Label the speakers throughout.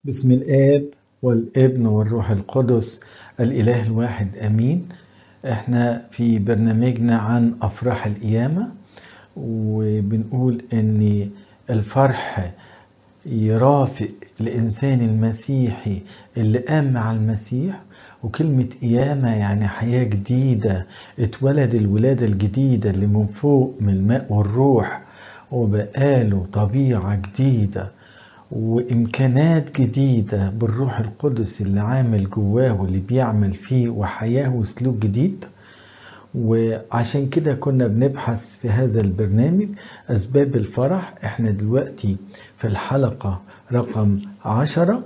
Speaker 1: بسم الآب والابن والروح القدس الإله الواحد آمين احنا في برنامجنا عن أفراح القيامة وبنقول إن الفرح يرافق الإنسان المسيحي اللي قام مع المسيح وكلمة قيامة يعني حياة جديدة اتولد الولادة الجديدة اللي من فوق من الماء والروح وبقاله طبيعة جديدة وإمكانات جديدة بالروح القدس اللي عامل جواه واللي بيعمل فيه وحياة وسلوك جديد وعشان كده كنا بنبحث في هذا البرنامج أسباب الفرح احنا دلوقتي في الحلقة رقم عشرة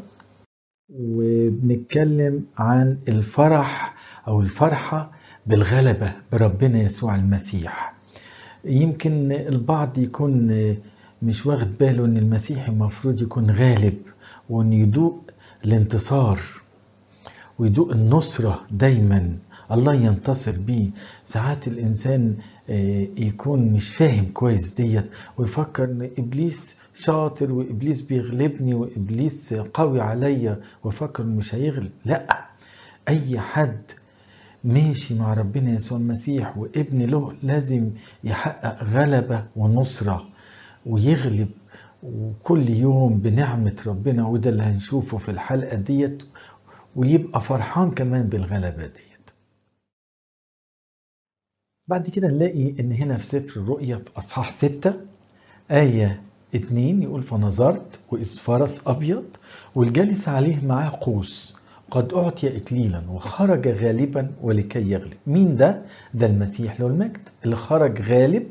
Speaker 1: وبنتكلم عن الفرح أو الفرحة بالغلبة بربنا يسوع المسيح يمكن البعض يكون مش واخد باله ان المسيح المفروض يكون غالب وان يدوق الانتصار ويدوق النصرة دايما الله ينتصر بيه ساعات الانسان يكون مش فاهم كويس ديت ويفكر ان ابليس شاطر وابليس بيغلبني وابليس قوي عليا ويفكر انه مش هيغلب لا اي حد ماشي مع ربنا يسوع المسيح وابن له لازم يحقق غلبة ونصرة ويغلب وكل يوم بنعمة ربنا وده اللي هنشوفه في الحلقة ديت ويبقى فرحان كمان بالغلبة ديت بعد كده نلاقي ان هنا في سفر الرؤيا في اصحاح ستة آية اتنين يقول فنظرت وإذ فرس أبيض والجالس عليه معاه قوس قد أعطي إكليلا وخرج غالبا ولكي يغلب مين ده؟ ده المسيح له المجد اللي خرج غالب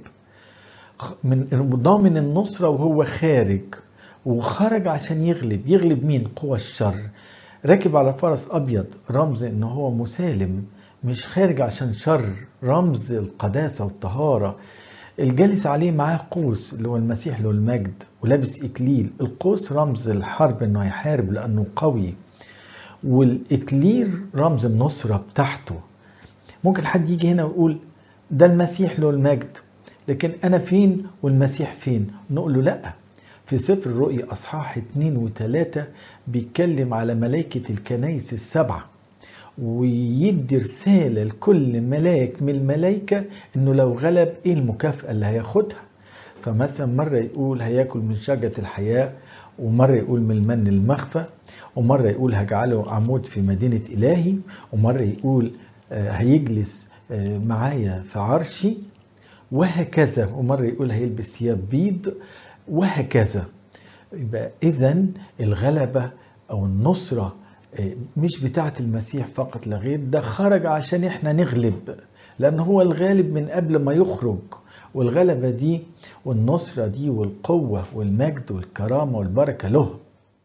Speaker 1: من ضامن النصرة وهو خارج وخرج عشان يغلب يغلب مين قوى الشر راكب على فرس أبيض رمز إن هو مسالم مش خارج عشان شر رمز القداسة والطهارة الجالس عليه معاه قوس اللي هو المسيح له المجد ولابس إكليل القوس رمز الحرب إنه هيحارب لأنه قوي والإكليل رمز النصرة بتاعته ممكن حد يجي هنا ويقول ده المسيح له المجد لكن أنا فين والمسيح فين نقول له لأ في سفر الرؤيا أصحاح اتنين وتلاتة بيتكلم على ملائكة الكنايس السبعة ويدي رسالة لكل ملاك من الملائكة إنه لو غلب إيه المكافأة اللي هياخدها فمثلا مرة يقول هياكل من شجرة الحياة ومرة يقول من المن المخفى ومرة يقول هجعله عمود في مدينة إلهي ومرة يقول هيجلس معايا في عرشي وهكذا ومرة يقول هيلبس ثياب بيض وهكذا يبقى إذا الغلبة أو النصرة مش بتاعة المسيح فقط لا غير ده خرج عشان احنا نغلب لأن هو الغالب من قبل ما يخرج والغلبة دي والنصرة دي والقوة والمجد والكرامة والبركة له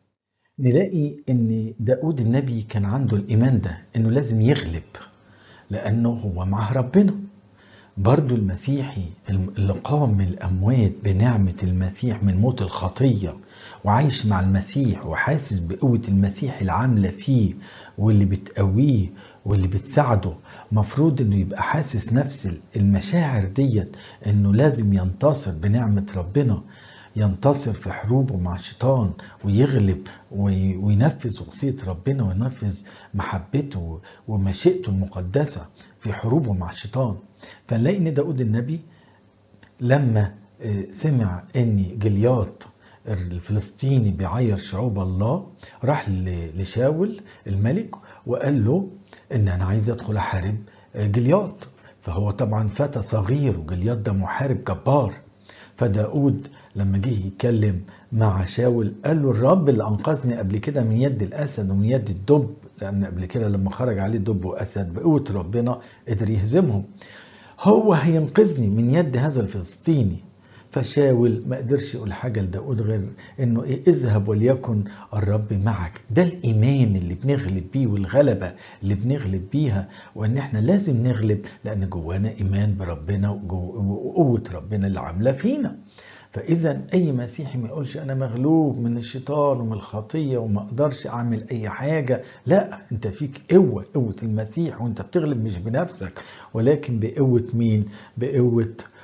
Speaker 1: نلاقي ان داود النبي كان عنده الإيمان ده انه لازم يغلب لأنه هو مع ربنا برضو المسيحي اللي قام من الأموات بنعمة المسيح من موت الخطية وعايش مع المسيح وحاسس بقوة المسيح العاملة فيه واللي بتقويه واللي بتساعده مفروض انه يبقى حاسس نفس المشاعر ديت انه لازم ينتصر بنعمة ربنا ينتصر في حروبه مع الشيطان ويغلب وينفذ وصية ربنا وينفذ محبته ومشيئته المقدسة في حروبه مع الشيطان فنلاقي ان داود النبي لما سمع ان جلياط الفلسطيني بيعير شعوب الله راح لشاول الملك وقال له ان انا عايز ادخل احارب جلياط فهو طبعا فتى صغير وجلياط ده محارب جبار فداود لما جه يتكلم مع شاول قال له الرب اللي انقذني قبل كده من يد الاسد ومن يد الدب لان قبل كده لما خرج عليه دب واسد بقوه ربنا قدر يهزمهم هو هينقذني من يد هذا الفلسطيني فشاول ما قدرش يقول حاجة لداود غير انه ايه اذهب وليكن الرب معك ده الايمان اللي بنغلب بيه والغلبة اللي بنغلب بيها وان احنا لازم نغلب لان جوانا ايمان بربنا وقوة ربنا اللي عاملة فينا فاذا اي مسيحي ما يقولش انا مغلوب من الشيطان ومن الخطيه وما اقدرش اعمل اي حاجه لا انت فيك قوه قوه المسيح وانت بتغلب مش بنفسك ولكن بقوه مين بقوه